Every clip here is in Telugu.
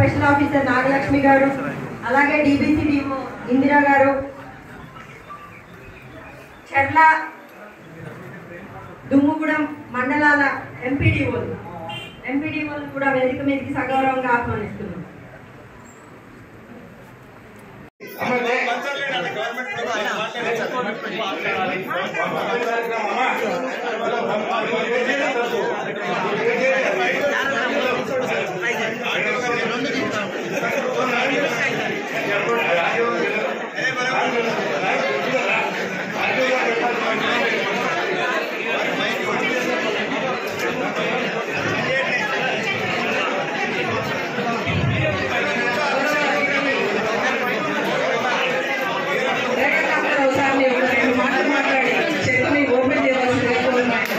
స్పెషల్ ఆఫీసర్ నాగలక్ష్మి గారు అలాగే డిబిసి డిఓ ఇందిరా గారు చెర్ల దుమ్ముగూడెం మండలాల ఎంపీడీఓలు ఎంపీడీఓలు కూడా వేదిక మీదకి సగౌరవంగా ఆహ్వానిస్తున్నాం ఒకసారి ఒక రెండు మాటలు మాట్లాడి చెక్కుని ఓపెన్ చేయవలసిందిగా కోరుతున్నాను.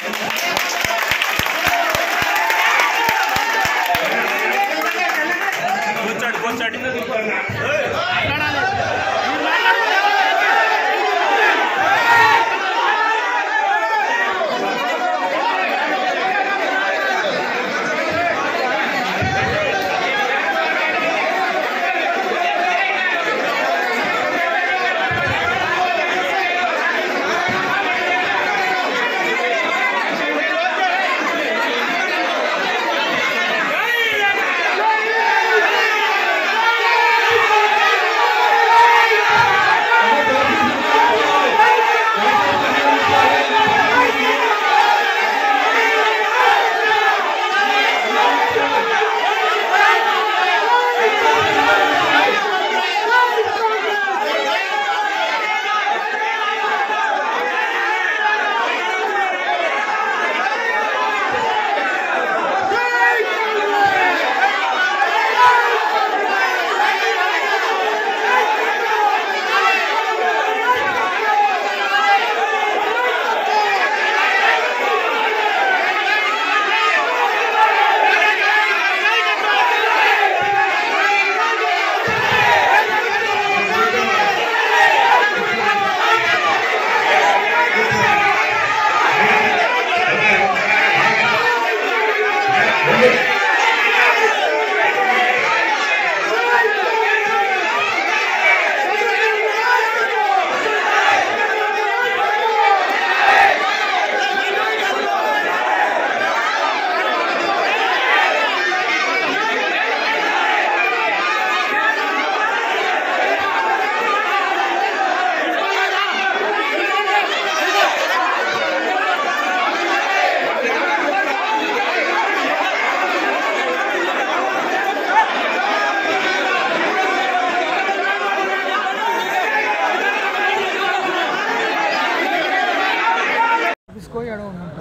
కూర్చోండి కూర్చోండి ఆఫీస్కో ఎడ ఉన్నట్టు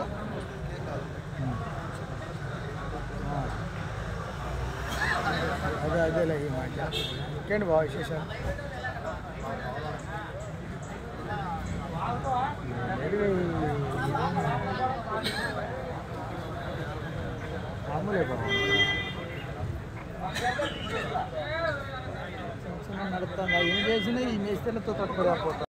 అదే అదేలే ఈ మాట ఇంకేంటి బాగా విశేషాలు ఎడివి మామూలే బాబు సంవత్సరం నడుపుతాను ఏం చేసినా ఈ మేస్తలతో తట్టుకోలేకపోతాను